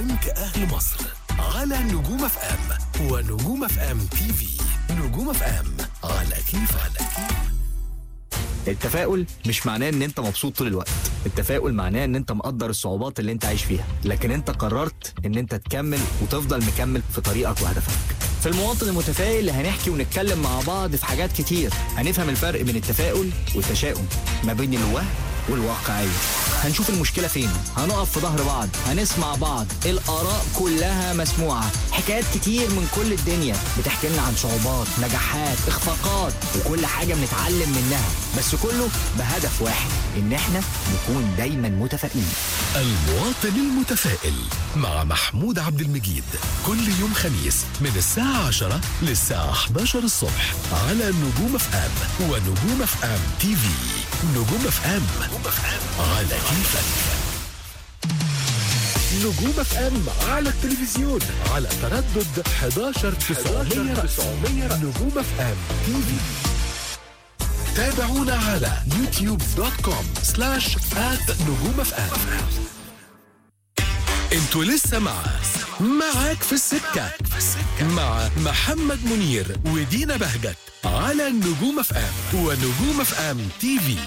بنك أهل مصر على نجوم اف ام ونجوم اف ام تي في نجوم اف ام على كيف على كيف التفاؤل مش معناه ان انت مبسوط طول الوقت التفاؤل معناه ان انت مقدر الصعوبات اللي انت عايش فيها لكن انت قررت ان انت تكمل وتفضل مكمل في طريقك وهدفك في المواطن المتفائل هنحكي ونتكلم مع بعض في حاجات كتير هنفهم الفرق بين التفاؤل والتشاؤم ما بين الوهم والواقعية هنشوف المشكلة فين هنقف في ظهر بعض هنسمع بعض الآراء كلها مسموعة حكايات كتير من كل الدنيا بتحكي لنا عن صعوبات نجاحات اخفاقات وكل حاجة بنتعلم منها بس كله بهدف واحد ان احنا نكون دايما متفائلين المواطن المتفائل مع محمود عبد المجيد كل يوم خميس من الساعة 10 للساعة 11 الصبح على نجوم اف ام ونجوم اف ام تي في نجوم اف ام على كيفك نجوم اف ام على التلفزيون على تردد 11 900 نجوم اف ام تي في تابعونا على يوتيوب دوت كوم سلاش آت نجوم اف ام انتوا لسه مع معاك في السكة مع محمد منير ودينا بهجت على نجوم اف ام ونجوم اف ام تي في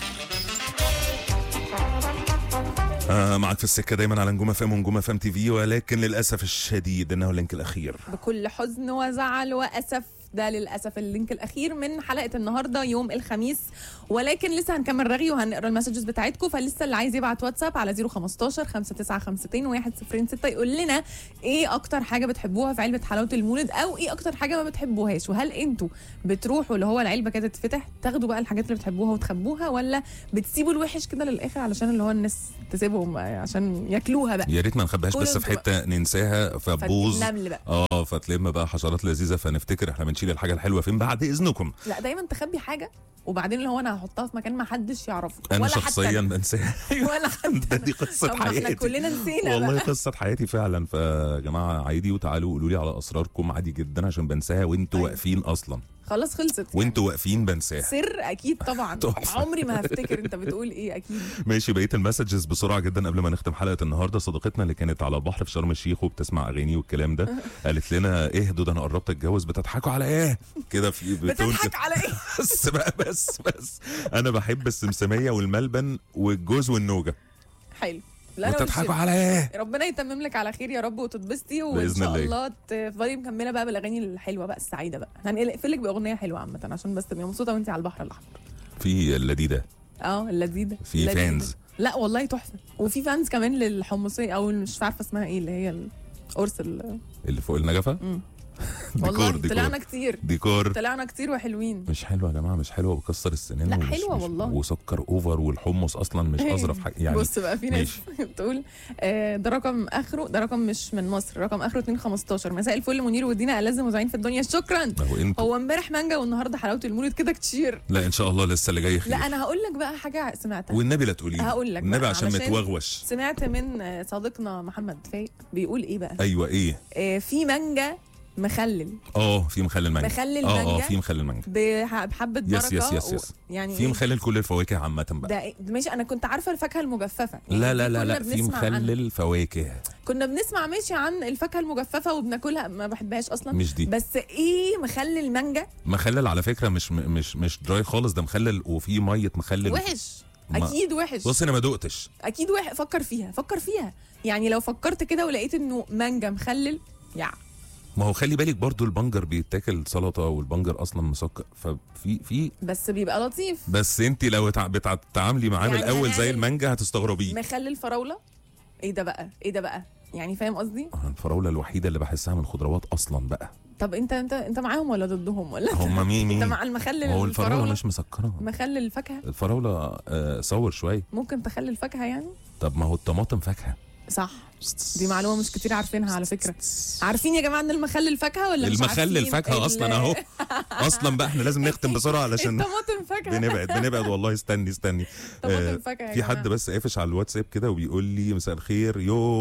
آه معك في السكه دايما على نجوم اف ام ونجوم اف ام تي في ولكن للاسف الشديد انه اللينك الاخير بكل حزن وزعل واسف ده للاسف اللينك الاخير من حلقه النهارده يوم الخميس ولكن لسه هنكمل رغي وهنقرا المسجز بتاعتكم فلسه اللي عايز يبعت واتساب على 015 5952 106 يقول لنا ايه اكتر حاجه بتحبوها في علبه حلاوه المولد او ايه اكتر حاجه ما بتحبوهاش وهل انتوا بتروحوا اللي هو العلبه كده تتفتح تاخدوا بقى الحاجات اللي بتحبوها وتخبوها ولا بتسيبوا الوحش كده للاخر علشان اللي هو الناس تسيبهم عشان ياكلوها بقى يا ريت ما نخبيهاش بس قولوا في حته ننساها فتبوظ فتنمل بقى اه فتلم بقى حشرات لذيذه فنفتكر احنا بنشيل الحاجه الحلوه فين بعد اذنكم لا دايما تخبي حاجه وبعدين اللي هو انا هحطها في مكان ما حدش يعرفه انا ولا شخصيا حتى بنساها ولا حتى ده دي قصه طب ما احنا حياتي كلنا نسينا والله بقى. قصه حياتي فعلا فيا جماعه عادي وتعالوا قولوا لي على اسراركم عادي جدا عشان بنساها وانتوا أيوة. واقفين اصلا خلاص خلصت وانتوا واقفين بنساها سر اكيد طبعا تحفة. عمري ما هفتكر انت بتقول ايه اكيد ماشي بقيه المسجز بسرعه جدا قبل ما نختم حلقه النهارده صديقتنا اللي كانت على البحر في شرم الشيخ وبتسمع اغاني والكلام ده قالت لنا اهدوا ده انا قربت اتجوز بتضحكوا على ايه كده في بتون بتضحك كده. على ايه بس بقى بس بس انا بحب السمسميه والملبن والجوز والنوجه حلو لا انا بتضحكوا والشيف. على ايه ربنا يتمم لك على خير يا رب وتتبسطي وان بإذن شاء الله. الله تفضلي مكمله بقى بالاغاني الحلوه بقى السعيده بقى هنقفلك باغنيه حلوه عامه عشان بس تبقي مبسوطه وانت على البحر الاحمر في اللذيذه اه اللذيذه في اللذيذة. فانز لا والله تحفه وفي فانز كمان للحمصيه او مش عارفه اسمها ايه اللي هي القرص ال- اللي فوق النجفه مم. ديكور والله ديكور طلعنا كتير ديكور طلعنا كتير وحلوين مش حلوه يا جماعه مش حلوه بتكسر السنان لا، ومش حلوة مش والله. وسكر اوفر والحمص اصلا مش اظرف حاجه يعني بص بقى في ناس ماشي. بتقول آه، ده رقم اخره ده رقم مش من مصر رقم اخره 215 مساء الفل منير ودينا ألذ مذيعين في الدنيا شكرا هو انت هو امبارح مانجا والنهارده حلاوه المولد كده كتير لا ان شاء الله لسه اللي جاي خير لا انا هقول لك بقى حاجه سمعتها والنبي لا تقولي لي. هقول لك النبي بقى عشان علشان- متوغوش سمعت من آه، صديقنا محمد فايق بيقول ايه بقى ايوه ايه آه، في مانجا مخلل اه في مخلل مانجا مخلل اه اه مانجا في مخلل مانجا بح- بحبه بركه يس يس يس يس. و- يعني في إيه؟ مخلل كل الفواكه عامه بقى ده إيه؟ ماشي انا كنت عارفه الفاكهه المجففه يعني لا لا دي لا كنا لا في بنسمع عنها. مخلل فواكه كنا بنسمع ماشي عن الفاكهه المجففه وبناكلها ما بحبهاش اصلا مش دي بس ايه مخلل مانجا مخلل على فكره مش مش مش دراي خالص ده مخلل وفي ميه مخلل وحش ما- اكيد وحش بص انا ما دقتش اكيد وحش فكر فيها فكر فيها يعني لو فكرت كده ولقيت انه مانجا مخلل يا ما هو خلي بالك برضو البنجر بيتاكل سلطه والبنجر اصلا مسكر ففي في بس بيبقى لطيف بس انت لو تع- بتتعاملي معاه من يعني الاول زي هنعمل- المانجا هتستغربيه مخلل فراوله ايه ده بقى ايه ده بقى يعني فاهم قصدي آه، الفراوله الوحيده اللي بحسها من الخضروات اصلا بقى طب انت انت انت معاهم ولا ضدهم ولا هم مين انت مين مع المخلل هو الفراوله الفراوله مش مسكره مخلل الفاكهه الفراوله آه صور شويه ممكن تخلي الفاكهه يعني طب ما هو الطماطم فاكهه صح دي معلومه مش كتير عارفينها على فكره عارفين يا جماعه ان المخلل فاكهه ولا مش المخلل عارفين؟ فاكهه ال- اصلا اهو اصلا بقى احنا لازم نختم بسرعه علشان الطماطم فاكهه بنبعد بنبعد والله استني استني طماطم آه، فاكهه يا في حد جماعة. بس قافش على الواتساب كده وبيقول لي مساء الخير يو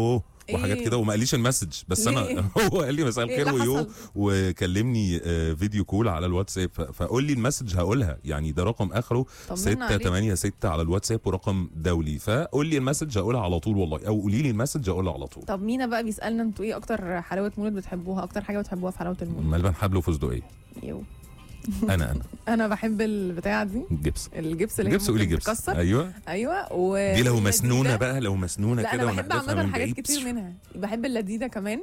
وحاجات إيه؟ كده وما قاليش المسج بس انا ليه؟ هو قال لي مساء إيه الخير اللي ويو حصل؟ وكلمني آه، فيديو كول على الواتساب ف- فقول لي المسج هقولها يعني ده رقم اخره طمنا عليك. 686 على الواتساب ورقم دولي فقول لي المسج هقولها على طول والله او قولي لي المسج هقولها على طول طب مينا بقى بيسالنا انتوا ايه اكتر حلاوه مولد بتحبوها اكتر حاجه بتحبوها في حلاوه المولد ملبن حبل وفستقيه يو. انا انا انا بحب البتاعه دي جبس الجبس اللي هي جبس قولي ممكن جبس تتكسر ايوه ايوه و دي لو واللذيذة- مسنونه بقى لو مسنونه لا كده انا بحب ونقفها عامه من حاجات بعيد. كتير منها بحب اللذيذه كمان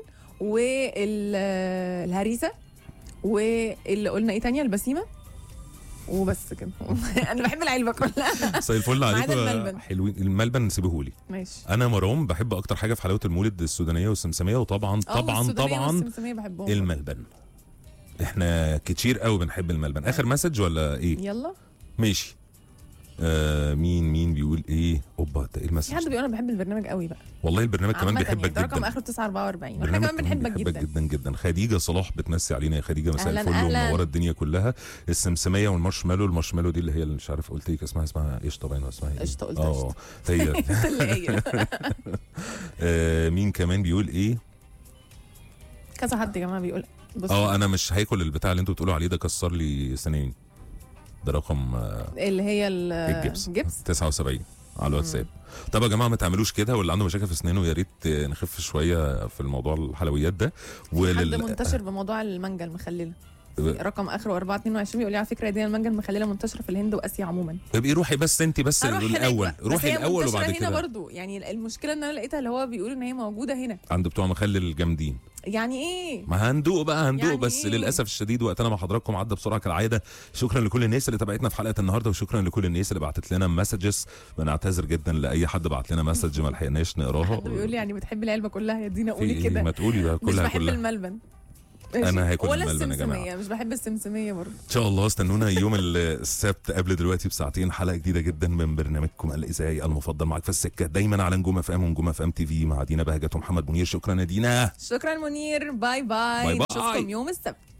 والهريسه واللي قلنا ايه تانية البسيمه وبس كده انا بحب العلبه كلها مساء الفل ما عدا عليكم الملبن. حلوين الملبن سيبهولي ماشي انا مروان بحب اكتر حاجه في حلاوه المولد السودانيه والسمسميه وطبعا آه، طبعا والسودانية طبعا والسمسمية بحبهم الملبن احنا كتير قوي بنحب الملبن اخر مسج ولا ايه يلا ماشي آه مين مين بيقول ايه اوبا ده ايه في المسج حد بيقول انا بحب البرنامج قوي بقى والله البرنامج كمان عامة بيحبك يعني ده رقم جدا اخره 944 واحنا البرنامج كمان بنحبك بيحبك جدا جدا جدا خديجه صلاح بتمسي علينا يا خديجه مساء أهلاً، الفل أهلاً. ومنوره الدنيا كلها السمسميه والمارشميلو المارشميلو دي اللي هي اللي مش عارف قلت لك اسمها اسمها قشطه باين ولا اسمها ايه قشطة، قلت اه هي تلاقيه. آه مين كمان بيقول ايه كذا حد يا جماعه بيقول بص اه انا مش هاكل البتاع اللي انتوا بتقولوا عليه ده كسر لي سنين ده رقم آه، اللي هي ال- الجبس الجبس 79 على الواتساب طب يا جماعه ما تعملوش كده واللي عنده مشاكل في اسنانه يا ريت آه، نخف شويه في الموضوع الحلويات ده حد منتشر بموضوع المانجا المخلله رقم اخره 422 بيقول لي على فكره دي المانجا المخلله منتشره في الهند واسيا عموما ابقي روحي بس انت بس هروح هناك الاول بقى. بس روحي هي الاول منتشرة وبعد هنا كده برضو يعني المشكله ان انا لقيتها اللي هو بيقول ان هي موجوده هنا عند بتوع مخلل الجامدين يعني ايه ما هندوق بقى هندوق يعني بس إيه؟ للاسف الشديد وقتنا مع حضراتكم عدى بسرعه كالعاده شكرا لكل الناس اللي تابعتنا في حلقه النهارده وشكرا لكل الناس اللي بعتت لنا مسجز بنعتذر جدا لاي حد بعت لنا مسج ما لحقناش نقراها حد بيقول لي يعني بتحب العلبه كلها يا دينا في قولي إيه؟ كده ما تقولي بقى مش كلها بحب كلها الملبن أنا هاكل ولا الملبن يا جماعة. السمسميه مش بحب السمسميه برضه ان شاء الله استنونا يوم السبت قبل دلوقتي بساعتين حلقه جديده جدا من برنامجكم الاذاعي المفضل معاك في السكه دايما على نجوم اف ام ونجوم اف ام تي في مع دينا بهجت ومحمد منير شكرا يا دينا شكرا منير باي باي باي باي. نشوفكم يوم السبت